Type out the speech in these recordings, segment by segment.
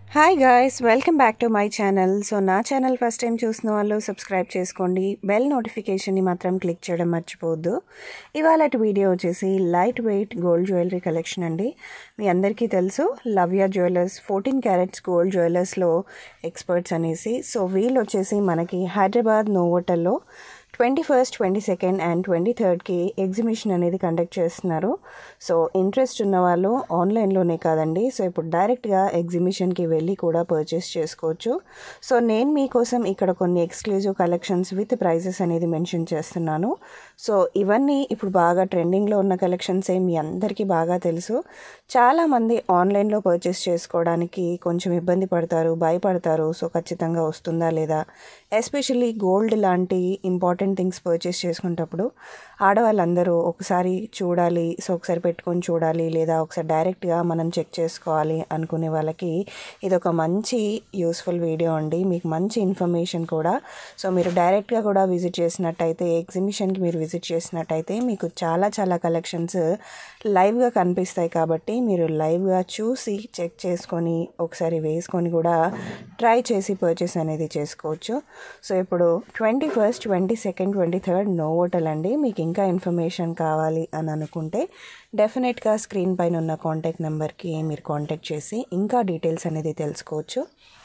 hi guys welcome back to my channel so నా channel first time చూసిన వాళ్ళు subscribe చేసుకోండి బెల్ నోటిఫికేషన్ని మాత్రం క్లిక్ చేయడం మర్చిపోవద్దు ఇవాళ వీడియో వచ్చేసి light weight gold jewellery collection అండి మీ అందరికీ తెలుసు Lavya jewellers fourteen carats gold జ్యువెలర్స్లో ఎక్స్పర్ట్స్ అనేసి సో వీళ్ళు వచ్చేసి మనకి హైదరాబాద్ నోవోటల్లో twenty first twenty second and twenty థర్డ్కి ఎగ్జిబిషన్ అనేది కండక్ట్ చేస్తున్నారు సో ఇంట్రెస్ట్ ఉన్న వాళ్ళు ఆన్లైన్లోనే కాదండి సో ఇప్పుడు డైరెక్ట్గా ఎగ్జిబిషన్కి వెళ్ళి కూడా పర్చేస్ చేసుకోవచ్చు సో నేను మీకోసం ఇక్కడ కొన్ని ఎక్స్క్లూజివ్ కలెక్షన్స్ విత్ ప్రైజెస్ అనేది మెన్షన్ చేస్తున్నాను సో ఇవన్నీ ఇప్పుడు బాగా ట్రెండింగ్లో ఉన్న కలెక్షన్సే మీ అందరికీ బాగా తెలుసు చాలామంది ఆన్లైన్లో పర్చేస్ చేసుకోవడానికి కొంచెం ఇబ్బంది పడతారు భయపడతారు సో ఖచ్చితంగా వస్తుందా లేదా ఎస్పెషల్లీ గోల్డ్ లాంటి ఇంపార్టెంట్ థింగ్స్ పర్చేస్ చేసుకునేటప్పుడు ఆడవాళ్ళందరూ ఒకసారి చూడాలి సో ఒకసారి పెట్టుకొని చూడాలి లేదా ఒకసారి డైరెక్ట్గా మనం చెక్ చేసుకోవాలి అనుకునే వాళ్ళకి ఇది ఒక మంచి యూస్ఫుల్ వీడియో అండి మీకు మంచి ఇన్ఫర్మేషన్ కూడా సో మీరు డైరెక్ట్గా కూడా విజిట్ చేసినట్టయితే ఎగ్జిబిషన్కి మీరు విజిట్ చేసినట్టయితే మీకు చాలా చాలా కలెక్షన్స్ లైవ్గా కనిపిస్తాయి కాబట్టి మీరు లైవ్గా చూసి చెక్ చేసుకొని ఒకసారి వేసుకొని కూడా ట్రై చేసి పర్చేస్ అనేది చేసుకోవచ్చు సో ఇప్పుడు twenty first twenty second twenty third Novotel అండి మీకు ఇంకా ఇన్ఫర్మేషన్ కావాలి అని అనుకుంటే డెఫినెట్గా స్క్రీన్ పైన ఉన్న కాంటాక్ట్ నెంబర్కి మీరు కాంటాక్ట్ చేసి ఇంకా డీటెయిల్స్ అనేది తెలుసుకోవచ్చు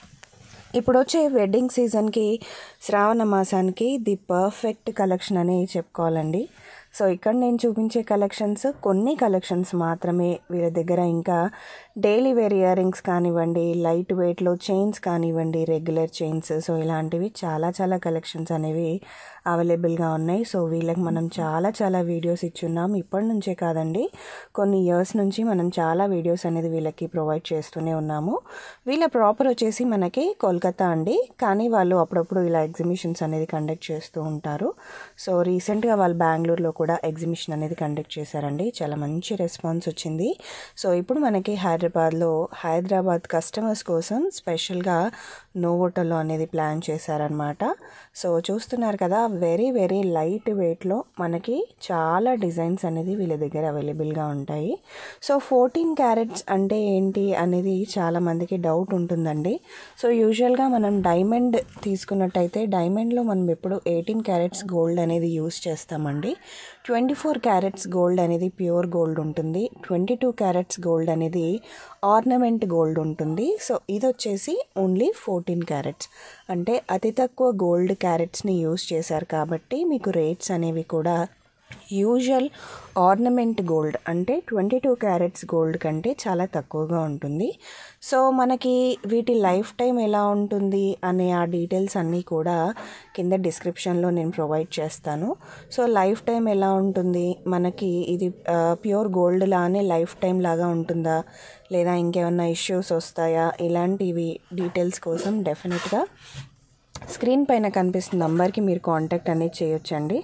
ఇప్పుడు వచ్చే వెడ్డింగ్ సీజన్కి శ్రావణ మాసానికి ది పర్ఫెక్ట్ కలెక్షన్ అని చెప్పుకోవాలండి సో ఇక్కడ నేను చూపించే కలెక్షన్స్ కొన్ని కలెక్షన్స్ మాత్రమే వీళ్ళ దగ్గర ఇంకా డైలీ వేర్ ఇయర్ రింగ్స్ కానివ్వండి లైట్ వెయిట్లో చైన్స్ కానివ్వండి రెగ్యులర్ చైన్స్ సో ఇలాంటివి చాలా చాలా కలెక్షన్స్ అనేవి అవైలబుల్గా ఉన్నాయి సో వీళ్ళకి మనం చాలా చాలా వీడియోస్ ఇచ్చున్నాం ఇప్పటి నుంచే కాదండి కొన్ని ఇయర్స్ నుంచి మనం చాలా వీడియోస్ అనేది వీళ్ళకి ప్రొవైడ్ చేస్తూనే ఉన్నాము వీళ్ళ ప్రాపర్ వచ్చేసి మనకి కోల్కతా అండి కానీ వాళ్ళు అప్పుడప్పుడు ఇలా ఎగ్జిబిషన్స్ అనేది కండక్ట్ చేస్తూ ఉంటారు సో రీసెంట్గా వాళ్ళు బెంగళూరులో కూడా ఎగ్జిబిషన్ అనేది కండక్ట్ చేశారండి చాలా మంచి రెస్పాన్స్ వచ్చింది సో ఇప్పుడు మనకి హైదరాబాద్లో హైదరాబాద్ కస్టమర్స్ కోసం స్పెషల్గా నోవోటోలో అనేది ప్లాన్ చేశారనమాట సో చూస్తున్నారు కదా వెరీ వెరీ లైట్ వెయిట్లో మనకి చాలా డిజైన్స్ అనేది వీళ్ళ దగ్గర అవైలబుల్గా ఉంటాయి సో ఫోర్టీన్ క్యారెట్స్ అంటే ఏంటి అనేది చాలామందికి డౌట్ ఉంటుందండి సో యూజువల్గా మనం డైమండ్ తీసుకున్నట్టయితే డైమండ్లో మనం ఎప్పుడు ఎయిటీన్ క్యారెట్స్ గోల్డ్ అనేది యూస్ చేస్తామండి ట్వంటీ ఫోర్ క్యారెట్స్ గోల్డ్ అనేది ప్యూర్ గోల్డ్ ఉంటుంది ట్వంటీ టూ క్యారెట్స్ గోల్డ్ అనేది ఆర్నమెంట్ గోల్డ్ ఉంటుంది సో ఇది వచ్చేసి ఓన్లీ ఫోర్టీన్ క్యారెట్స్ అంటే అతి తక్కువ గోల్డ్ క్యారెట్స్ని యూస్ చేశారు కాబట్టి మీకు రేట్స్ అనేవి కూడా యూజువల్ ఆర్నమెంట్ గోల్డ్ అంటే ట్వంటీ టూ క్యారెట్స్ గోల్డ్ కంటే చాలా తక్కువగా ఉంటుంది సో మనకి వీటి లైఫ్ టైం ఎలా ఉంటుంది అనే ఆ డీటెయిల్స్ అన్నీ కూడా కింద డిస్క్రిప్షన్లో నేను ప్రొవైడ్ చేస్తాను సో లైఫ్ టైం ఎలా ఉంటుంది మనకి ఇది ప్యూర్ గోల్డ్ లానే లైఫ్ టైం లాగా ఉంటుందా లేదా ఇంకేమన్నా ఇష్యూస్ వస్తాయా ఇలాంటివి డీటెయిల్స్ కోసం డెఫినెట్గా స్క్రీన్ పైన కనిపిస్తున్న నంబర్కి మీరు కాంటాక్ట్ అనేది చేయొచ్చండి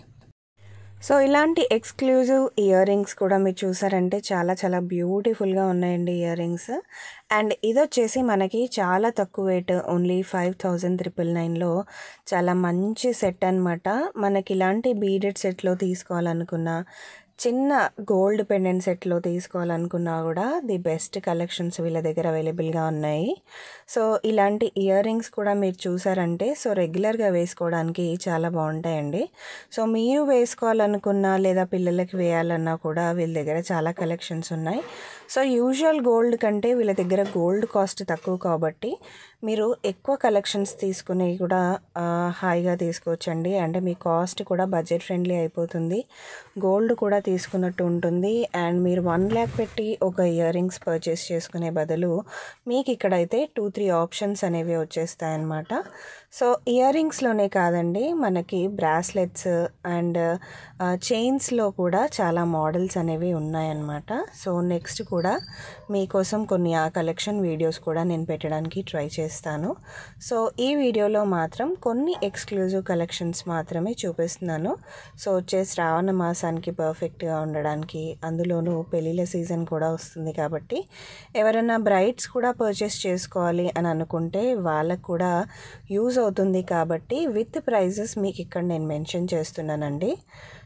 సో ఇలాంటి ఎక్స్క్లూజివ్ ఇయర్ రింగ్స్ కూడా మీరు చూసారంటే చాలా చాలా బ్యూటిఫుల్గా ఉన్నాయండి ఇయర్ రింగ్స్ అండ్ ఇది వచ్చేసి మనకి చాలా తక్కువ weight only five thousand triple నైన్లో చాలా మంచి సెట్ అనమాట మనకి ఇలాంటి బీడెడ్ సెట్లో తీసుకోవాలనుకున్న చిన్న గోల్డ్ పెండెంట్ సెట్లో తీసుకోవాలనుకున్నా కూడా ది బెస్ట్ కలెక్షన్స్ వీళ్ళ దగ్గర అవైలబుల్గా ఉన్నాయి సో ఇలాంటి ఇయర్ రింగ్స్ కూడా మీరు చూసారంటే సో రెగ్యులర్గా వేసుకోవడానికి చాలా బాగుంటాయండి సో మీరు వేసుకోవాలనుకున్నా లేదా పిల్లలకి వేయాలన్నా కూడా వీళ్ళ దగ్గర చాలా కలెక్షన్స్ ఉన్నాయి సో యూజువల్ గోల్డ్ కంటే వీళ్ళ దగ్గర గోల్డ్ కాస్ట్ తక్కువ కాబట్టి మీరు ఎక్కువ కలెక్షన్స్ తీసుకుని కూడా హాయిగా తీసుకోవచ్చండి అంటే మీ కాస్ట్ కూడా బడ్జెట్ ఫ్రెండ్లీ అయిపోతుంది గోల్డ్ కూడా తీసుకున్నట్టు ఉంటుంది అండ్ మీరు వన్ ల్యాక్ పెట్టి ఒక ఇయర్ రింగ్స్ పర్చేస్ చేసుకునే బదులు మీకు ఇక్కడైతే టూ త్రీ ఆప్షన్స్ అనేవి వచ్చేస్తాయన్నమాట సో ఇయర్ రింగ్స్లోనే కాదండి మనకి బ్రాస్లెట్స్ అండ్ చైన్స్లో కూడా చాలా మోడల్స్ అనేవి ఉన్నాయన్నమాట సో నెక్స్ట్ కూడా మీకోసం కొన్ని ఆ కలెక్షన్ వీడియోస్ కూడా నేను పెట్టడానికి ట్రై చేస్తాను సో ఈ వీడియోలో మాత్రం కొన్ని ఎక్స్క్లూజివ్ కలెక్షన్స్ మాత్రమే చూపిస్తున్నాను సో వచ్చే శ్రావణ మాసానికి పర్ఫెక్ట్గా ఉండడానికి అందులోనూ పెళ్ళిళ్ళ సీజన్ కూడా వస్తుంది కాబట్టి ఎవరైనా బ్రైడ్స్ కూడా పర్చేస్ చేసుకోవాలి అని అనుకుంటే వాళ్ళకు కూడా యూజ్ అవుతుంది కాబట్టి విత్ ప్రైజెస్ మీకు ఇక్కడ నేను మెన్షన్ చేస్తున్నానండి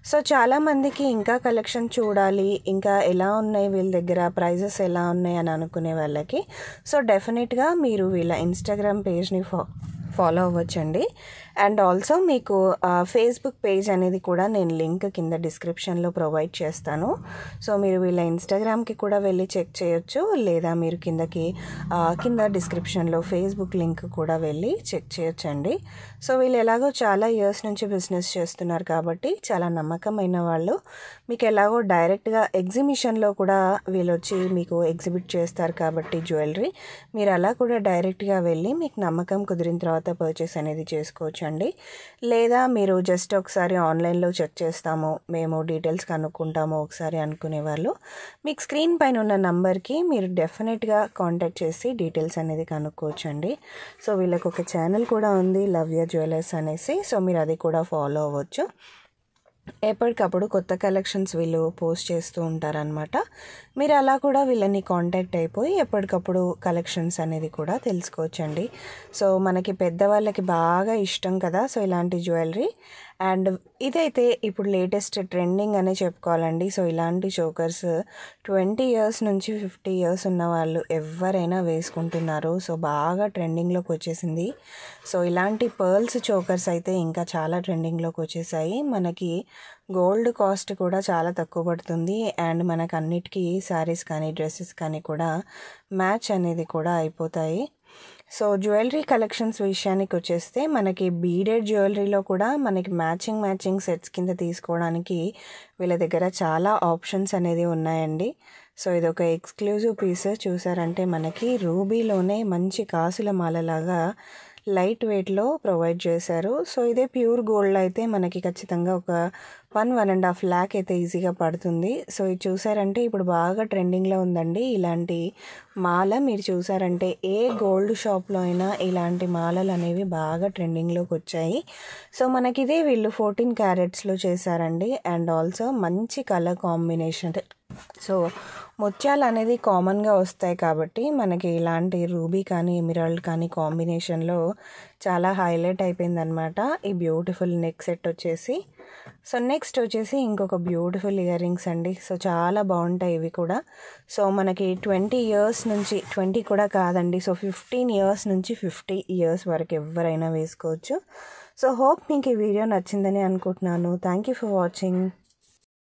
సో చాలామందికి ఇంకా కలెక్షన్ చూడాలి ఇంకా ఎలా ఉన్నాయి వీళ్ళ దగ్గర ప్రైజెస్ ఎలా ఉన్నాయి అని అనుకునే వాళ్ళకి సో డెఫినెట్గా మీరు వీళ్ళ ఇన్స్టాగ్రామ్ పేజ్ని ఫా ఫాలో అవ్వచ్చండి అండ్ ఆల్సో మీకు ఫేస్బుక్ పేజ్ అనేది కూడా నేను లింక్ కింద డిస్క్రిప్షన్లో ప్రొవైడ్ చేస్తాను సో మీరు వీళ్ళ ఇన్స్టాగ్రామ్కి కూడా వెళ్ళి చెక్ చేయొచ్చు లేదా మీరు కిందకి ఆ, కింద డిస్క్రిప్షన్లో ఫేస్బుక్ లింక్ కూడా వెళ్ళి చెక్ చేయొచ్చండి సో వీళ్ళు ఎలాగో చాలా ఇయర్స్ నుంచి బిజినెస్ చేస్తున్నారు కాబట్టి చాలా నమ్మకమైన వాళ్ళు మీకు ఎలాగో డైరెక్ట్గా ఎగ్జిబిషన్లో కూడా వీళ్ళు వచ్చి మీకు ఎగ్జిబిట్ చేస్తారు కాబట్టి జ్యువెలరీ మీరు అలా కూడా డైరెక్ట్గా వెళ్ళి మీకు నమ్మకం కుదిరిన తర్వాత పర్చేస్ అనేది చేసుకోవచ్చు అండి లేదా మీరు జస్ట్ ఒకసారి ఆన్లైన్లో చెక్ చేస్తాము మేము డీటెయిల్స్ కనుక్కుంటాము ఒకసారి అనుకునే వాళ్ళు మీకు స్క్రీన్ పైన ఉన్న నంబర్కి మీరు డెఫినెట్గా కాంటాక్ట్ చేసి డీటెయిల్స్ అనేది కనుక్కోవచ్చు అండి సో వీళ్ళకి ఒక ఛానల్ కూడా ఉంది లవ్య జ్యువెలర్స్ అనేసి సో మీరు అది కూడా ఫాలో అవ్వచ్చు ఎప్పటికప్పుడు కొత్త కలెక్షన్స్ వీళ్ళు పోస్ట్ చేస్తూ ఉంటారనమాట మీరు అలా కూడా వీళ్ళని కాంటాక్ట్ అయిపోయి ఎప్పటికప్పుడు కలెక్షన్స్ అనేది కూడా తెలుసుకోవచ్చండి సో మనకి పెద్దవాళ్ళకి బాగా ఇష్టం కదా సో ఇలాంటి జ్యువెలరీ అండ్ ఇదైతే ఇప్పుడు లేటెస్ట్ ట్రెండింగ్ అనే చెప్పుకోవాలండి సో ఇలాంటి చోకర్స్ ట్వంటీ ఇయర్స్ నుంచి ఫిఫ్టీ ఇయర్స్ ఉన్న వాళ్ళు ఎవరైనా వేసుకుంటున్నారు సో బాగా ట్రెండింగ్లోకి వచ్చేసింది సో ఇలాంటి పర్ల్స్ చోకర్స్ అయితే ఇంకా చాలా ట్రెండింగ్లోకి వచ్చేసాయి మనకి గోల్డ్ కాస్ట్ కూడా చాలా తక్కువ పడుతుంది అండ్ మనకు అన్నిటికీ శారీస్ కానీ డ్రెస్సెస్ కానీ కూడా మ్యాచ్ అనేది కూడా అయిపోతాయి సో జ్యువెలరీ కలెక్షన్స్ విషయానికి వచ్చేస్తే మనకి బీడెడ్ జ్యువెలరీలో కూడా మనకి మ్యాచింగ్ మ్యాచింగ్ సెట్స్ కింద తీసుకోవడానికి వీళ్ళ దగ్గర చాలా ఆప్షన్స్ అనేది ఉన్నాయండి సో ఇది ఒక ఎక్స్క్లూజివ్ పీస్ చూసారంటే మనకి రూబీలోనే మంచి కాసుల మాలలాగా లైట్ వెయిట్లో ప్రొవైడ్ చేశారు సో ఇదే ప్యూర్ గోల్డ్ అయితే మనకి ఖచ్చితంగా ఒక one one and half lakh అయితే ఈజీగా పడుతుంది సో ఇది చూసారంటే ఇప్పుడు బాగా ట్రెండింగ్లో ఉందండి ఇలాంటి మాల మీరు చూసారంటే ఏ గోల్డ్ షాప్లో అయినా ఇలాంటి మాలలు అనేవి బాగా ట్రెండింగ్లోకి వచ్చాయి సో మనకి ఇదే వీళ్ళు ఫోర్టీన్ క్యారెట్స్లో చేశారండి అండ్ ఆల్సో మంచి కలర్ కాంబినేషన్ సో ముత్యాలు అనేది కామన్గా వస్తాయి కాబట్టి మనకి ఇలాంటి రూబీ కానీ ఎమిరాల్డ్ కానీ కాంబినేషన్లో చాలా హైలైట్ అయిపోయిందనమాట ఈ బ్యూటిఫుల్ నెక్ సెట్ వచ్చేసి సో నెక్స్ట్ వచ్చేసి ఇంకొక బ్యూటిఫుల్ ఇయర్ రింగ్స్ అండి సో చాలా బాగుంటాయి ఇవి కూడా సో మనకి ట్వంటీ ఇయర్స్ నుంచి ట్వంటీ కూడా కాదండి సో ఫిఫ్టీన్ ఇయర్స్ నుంచి ఫిఫ్టీ ఇయర్స్ వరకు ఎవరైనా వేసుకోవచ్చు సో హోప్ మీకు ఈ వీడియో నచ్చిందని అనుకుంటున్నాను థ్యాంక్ యూ ఫర్ వాచింగ్